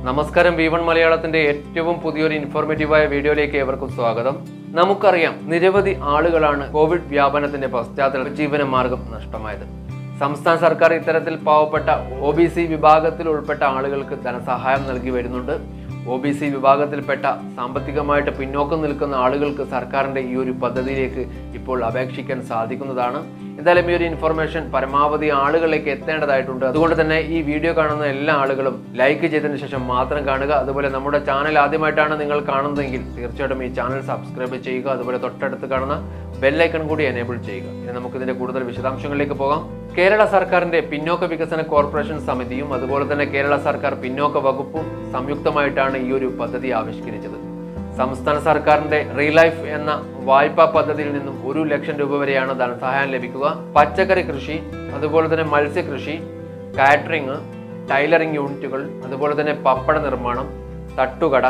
നമസ്കാരം V one മലയാളത്തിന്റെ ഏറ്റവും പുതിയൊരു ഇൻഫോർമേറ്റീവായ വീഡിയോയിലേക്ക് ഏവർക്കും സ്വാഗതം നമുക്കറിയാം നിരവധി ആളുകളാണ് കോവിഡ് വ്യാപനത്തിന്റെ പശ്ചാത്തലത്തിൽ ജീവന മാർഗം നഷ്ടമായത് സംസ്ഥാന സർക്കാർ ഇത്തരത്തിൽ പാവപ്പെട്ട ഒ ബി സി വിഭാഗത്തിൽ ഉൾപ്പെട്ട ആളുകൾക്ക് ധനസഹായം നൽകി വരുന്നുണ്ട് ഒ ബി സി വിഭാഗത്തിൽപ്പെട്ട സാമ്പത്തികമായിട്ട് പിന്നോക്കം നിൽക്കുന്ന ആളുകൾക്ക് സർക്കാരിന്റെ ഈ ഒരു പദ്ധതിയിലേക്ക് ഇപ്പോൾ അപേക്ഷിക്കാൻ സാധിക്കുന്നതാണ് എന്തായാലും ഈ ഒരു ഇൻഫർമേഷൻ പരമാവധി ആളുകളിലേക്ക് എത്തേണ്ടതായിട്ടുണ്ട് അതുകൊണ്ട് തന്നെ ഈ വീഡിയോ കാണുന്ന എല്ലാ ആളുകളും ലൈക്ക് ചെയ്തതിന് ശേഷം മാത്രം കാണുക അതുപോലെ നമ്മുടെ ചാനൽ ആദ്യമായിട്ടാണ് നിങ്ങൾ കാണുന്നതെങ്കിൽ തീർച്ചയായിട്ടും ഈ ചാനൽ സബ്സ്ക്രൈബ് ചെയ്യുക അതുപോലെ തൊട്ടടുത്ത് കാണുന്ന ബെല്ലൈക്കൺ കൂടി എനേബിൾ ചെയ്യുക ഇനി നമുക്ക് ഇതിന്റെ കൂടുതൽ വിശദാംശങ്ങളിലേക്ക് പോകാം കേരള സർക്കാരിന്റെ പിന്നോക്ക വികസന കോർപ്പറേഷൻ സമിതിയും അതുപോലെ തന്നെ കേരള സർക്കാർ പിന്നോക്ക വകുപ്പും സംയുക്തമായിട്ടാണ് ഈ ഒരു പദ്ധതി ആവിഷ്കരിച്ചത് സംസ്ഥാന സർക്കാരിന്റെ റീലൈഫ് എന്ന വായ്പാ പദ്ധതിയിൽ നിന്നും ഒരു ലക്ഷം രൂപ വരെയാണ് ധനസഹായം ലഭിക്കുക പച്ചക്കറി കൃഷി അതുപോലെ തന്നെ മത്സ്യകൃഷി കാറ്ററിംഗ് ടൈലറിംഗ് യൂണിറ്റുകൾ അതുപോലെ തന്നെ പപ്പട നിർമ്മാണം തട്ടുകട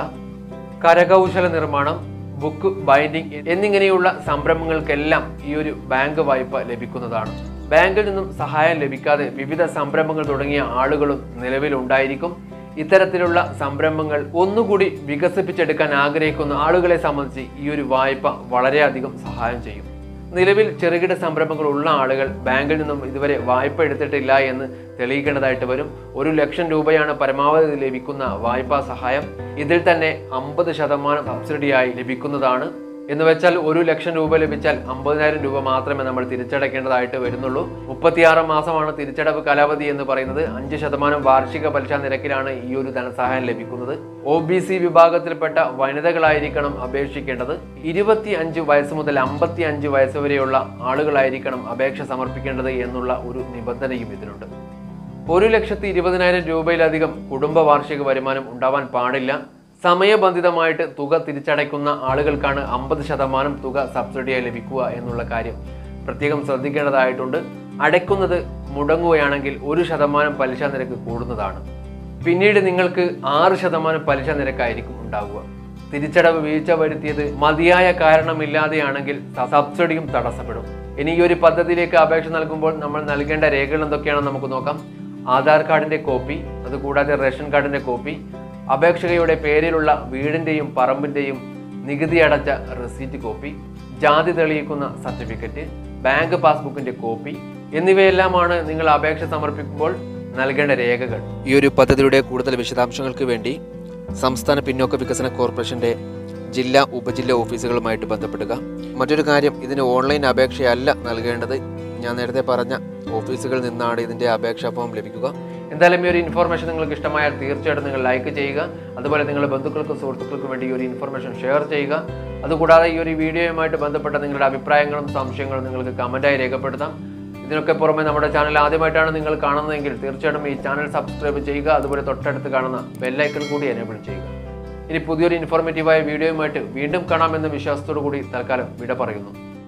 കരകൗശല നിർമ്മാണം ബുക്ക് ബൈൻഡിംഗ് എന്നിങ്ങനെയുള്ള സംരംഭങ്ങൾക്കെല്ലാം ഈ ഒരു ബാങ്ക് വായ്പ ലഭിക്കുന്നതാണ് ബാങ്കിൽ നിന്നും സഹായം ലഭിക്കാതെ വിവിധ സംരംഭങ്ങൾ തുടങ്ങിയ ആളുകളും നിലവിലുണ്ടായിരിക്കും ഇത്തരത്തിലുള്ള സംരംഭങ്ങൾ ഒന്നുകൂടി വികസിപ്പിച്ചെടുക്കാൻ ആഗ്രഹിക്കുന്ന ആളുകളെ സംബന്ധിച്ച് ഈ ഒരു വായ്പ വളരെയധികം സഹായം ചെയ്യും നിലവിൽ ചെറുകിട സംരംഭങ്ങൾ ഉള്ള ആളുകൾ ബാങ്കിൽ നിന്നും ഇതുവരെ വായ്പ എടുത്തിട്ടില്ല എന്ന് തെളിയിക്കേണ്ടതായിട്ട് വരും ഒരു ലക്ഷം രൂപയാണ് പരമാവധി ലഭിക്കുന്ന വായ്പാ സഹായം ഇതിൽ തന്നെ അമ്പത് ശതമാനം സബ്സിഡിയായി ലഭിക്കുന്നതാണ് എന്ന് വെച്ചാൽ ഒരു ലക്ഷം രൂപ ലഭിച്ചാൽ അമ്പതിനായിരം രൂപ മാത്രമേ നമ്മൾ തിരിച്ചടയ്ക്കേണ്ടതായിട്ട് വരുന്നുള്ളൂ മുപ്പത്തിയാറ് മാസമാണ് തിരിച്ചടവ് കാലാവധി എന്ന് പറയുന്നത് അഞ്ച് ശതമാനം വാർഷിക പലിശ നിരക്കിലാണ് ഈ ഒരു ധനസഹായം ലഭിക്കുന്നത് ഒ ബി സി വിഭാഗത്തിൽപ്പെട്ട വനിതകളായിരിക്കണം അപേക്ഷിക്കേണ്ടത് ഇരുപത്തി അഞ്ച് വയസ്സ് മുതൽ അമ്പത്തി അഞ്ച് വയസ്സ് വരെയുള്ള ആളുകളായിരിക്കണം അപേക്ഷ സമർപ്പിക്കേണ്ടത് എന്നുള്ള ഒരു നിബന്ധനയും ഇതിനുണ്ട് ഒരു ലക്ഷത്തി ഇരുപതിനായിരം രൂപയിലധികം കുടുംബ വാർഷിക വരുമാനം ഉണ്ടാവാൻ പാടില്ല സമയബന്ധിതമായിട്ട് തുക തിരിച്ചടയ്ക്കുന്ന ആളുകൾക്കാണ് അമ്പത് ശതമാനം തുക സബ്സിഡിയായി ലഭിക്കുക എന്നുള്ള കാര്യം പ്രത്യേകം ശ്രദ്ധിക്കേണ്ടതായിട്ടുണ്ട് അടയ്ക്കുന്നത് മുടങ്ങുകയാണെങ്കിൽ ഒരു ശതമാനം പലിശ നിരക്ക് കൂടുന്നതാണ് പിന്നീട് നിങ്ങൾക്ക് ആറ് ശതമാനം പലിശ നിരക്കായിരിക്കും ഉണ്ടാവുക തിരിച്ചടവ് വീഴ്ച വരുത്തിയത് മതിയായ കാരണമില്ലാതെയാണെങ്കിൽ സ- സബ്സിഡിയും തടസ്സപ്പെടും ഇനി ഈ ഒരു പദ്ധതിയിലേക്ക് അപേക്ഷ നൽകുമ്പോൾ നമ്മൾ നൽകേണ്ട രേഖകൾ എന്തൊക്കെയാണെന്ന് നമുക്ക് നോക്കാം ആധാർ കാർഡിന്റെ കോപ്പി അതുകൂടാതെ റേഷൻ കാർഡിന്റെ കോപ്പി അപേക്ഷകയുടെ പേരിലുള്ള വീടിന്റെയും പറമ്പിന്റെയും നികുതി അടച്ച റെസീറ്റ് കോപ്പി ജാതി തെളിയിക്കുന്ന സർട്ടിഫിക്കറ്റ് ബാങ്ക് പാസ്ബുക്കിന്റെ കോപ്പി എന്നിവയെല്ലാമാണ് നിങ്ങൾ അപേക്ഷ സമർപ്പിക്കുമ്പോൾ നൽകേണ്ട രേഖകൾ ഈ ഒരു പദ്ധതിയുടെ കൂടുതൽ വിശദാംശങ്ങൾക്ക് വേണ്ടി സംസ്ഥാന പിന്നോക്ക വികസന കോർപ്പറേഷന്റെ ജില്ലാ ഉപജില്ലാ ഓഫീസുകളുമായിട്ട് ബന്ധപ്പെടുക മറ്റൊരു കാര്യം ഇതിന് ഓൺലൈൻ അപേക്ഷയല്ല നൽകേണ്ടത് ഞാൻ നേരത്തെ പറഞ്ഞ ഓഫീസുകളിൽ നിന്നാണ് ഇതിന്റെ അപേക്ഷാ ഫോം ലഭിക്കുക എന്തായാലും ഈ ഒരു ഇൻഫോർമേഷൻ നിങ്ങൾക്ക് ഇഷ്ടമായാൽ തീർച്ചയായിട്ടും നിങ്ങൾ ലൈക്ക് ചെയ്യുക അതുപോലെ നിങ്ങളുടെ ബന്ധുക്കൾക്കും സുഹൃത്തുക്കൾക്കും വേണ്ടി ഈ ഒരു ഇൻഫോർമേഷൻ ഷെയർ ചെയ്യുക അതുകൂടാതെ ഈ ഒരു വീഡിയോയുമായിട്ട് ബന്ധപ്പെട്ട നിങ്ങളുടെ അഭിപ്രായങ്ങളും സംശയങ്ങളും നിങ്ങൾക്ക് കമൻറ്റായി രേഖപ്പെടുത്താം ഇതിനൊക്കെ പുറമെ നമ്മുടെ ചാനൽ ആദ്യമായിട്ടാണ് നിങ്ങൾ കാണുന്നതെങ്കിൽ തീർച്ചയായിട്ടും ഈ ചാനൽ സബ്സ്ക്രൈബ് ചെയ്യുക അതുപോലെ തൊട്ടടുത്ത് കാണുന്ന ബെല്ലൈക്കൺ കൂടി എനേബിൾ ചെയ്യുക ഇനി പുതിയൊരു ഇൻഫോർമേറ്റീവായ വീഡിയോയുമായിട്ട് വീണ്ടും കാണാമെന്ന വിശ്വാസത്തോടു കൂടി തൽക്കാലം വിട പറയുന്നു